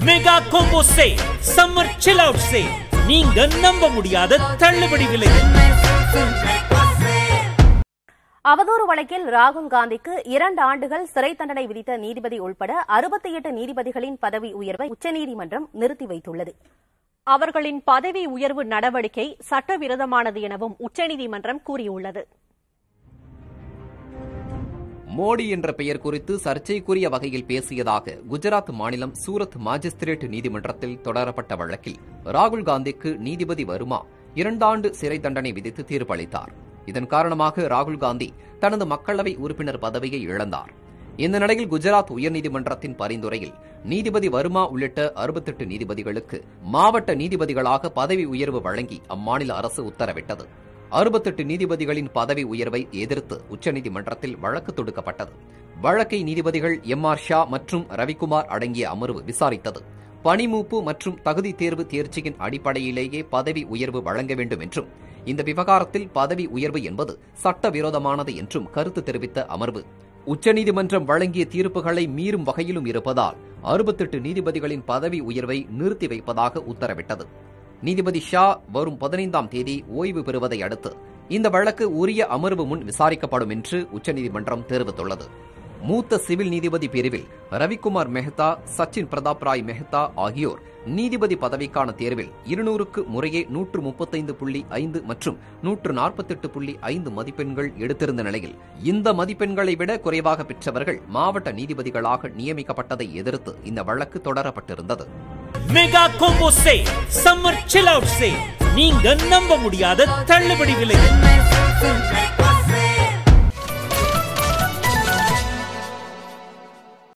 mega combo say summer chill out say நீங்க நம்ப முடியாத தள்ளுபடி விலையில் அவதூறு வழக்கில் ராகுல் காந்திக்கு இரண்டு ஆண்டுகள் சிறை தண்டனை விதித்த நீதிபதி உள்பட அறுபத்தி எட்டு நீதிபதிகளின் பதவி உயர்வை உச்சநீதிமன்றம் நிறுத்தி வைத்துள்ளது அவர்களின் பதவி உயர்வு நடவடிக்கை சட்டவிரோதமானது எனவும் உச்சநீதிமன்றம் கூறியுள்ளது மோடி என்ற பெயர் குறித்து சர்ச்சைக்குரிய வகையில் பேசியதாக குஜராத் மாநிலம் சூரத் மாஜிஸ்திரேட் நீதிமன்றத்தில் தொடரப்பட்ட வழக்கில் ராகுல் காந்திக்கு நீதிபதி வருமா இரண்டாண்டு சிறை தண்டனை விதித்து தீர்ப்பளித்தார் இதன் காரணமாக ராகுல் காந்தி தனது மக்களவை உறுப்பினர் பதவியை இழந்தார் இந்த நிலையில் குஜராத் உயர்நீதிமன்றத்தின் பரிந்துரையில் நீதிபதி வர்மா உள்ளிட்ட அறுபத்தெட்டு நீதிபதிகளுக்கு மாவட்ட நீதிபதிகளாக பதவி உயர்வு வழங்கி அம்மாநில அரசு உத்தரவிட்டது அறுபத்தெட்டு நீதிபதிகளின் பதவி உயர்வை எதிர்த்து உச்சநீதிமன்றத்தில் வழக்கு தொடுக்கப்பட்டது வழக்கை நீதிபதிகள் எம் ஆர் ஷா மற்றும் ரவிக்குமார் அடங்கிய அமர்வு விசாரித்தது பணிமூப்பு மற்றும் தகுதி தேர்வு தேர்ச்சியின் அடிப்படையிலேயே பதவி உயர்வு வழங்க வேண்டும் என்றும் இந்த விவகாரத்தில் பதவி உயர்வு என்பது சட்டவிரோதமானது என்றும் கருத்து தெரிவித்த அமர்வு உச்சநீதிமன்றம் வழங்கிய தீர்ப்புகளை மீறும் வகையிலும் இருப்பதால் அறுபத்தெட்டு நீதிபதிகளின் பதவி உயர்வை நிறுத்தி வைப்பதாக உத்தரவிட்டது நீதிபதி ஷா வரும் பதினைந்தாம் தேதி ஓய்வு பெறுவதை அடுத்து இந்த வழக்கு உரிய அமர்வு முன் விசாரிக்கப்படும் என்று உச்சநீதிமன்றம் தெரிவித்துள்ளது மூத்த சிவில் நீதிபதி பிரிவில் ரவிக்குமார் மெஹ்தா சச்சின் பிரதாப் ராய் மெஹ்தா ஆகியோர் நீதிபதி பதவிக்கான தேர்வில் இருநூறுக்கு முறையே நூற்று முப்பத்தைந்து புள்ளி ஐந்து மற்றும் நூற்று நாற்பத்தெட்டு புள்ளி ஐந்து மதிப்பெண்கள் எடுத்திருந்த நிலையில் இந்த மதிப்பெண்களை விட குறைவாக பெற்றவர்கள் மாவட்ட நீதிபதிகளாக நியமிக்கப்பட்டதை எதிர்த்து இந்த வழக்கு தொடரப்பட்டிருந்தது mega combo say summer chill out say நீங்க நம்ப முடியாத தள்ளுபடி விலையில்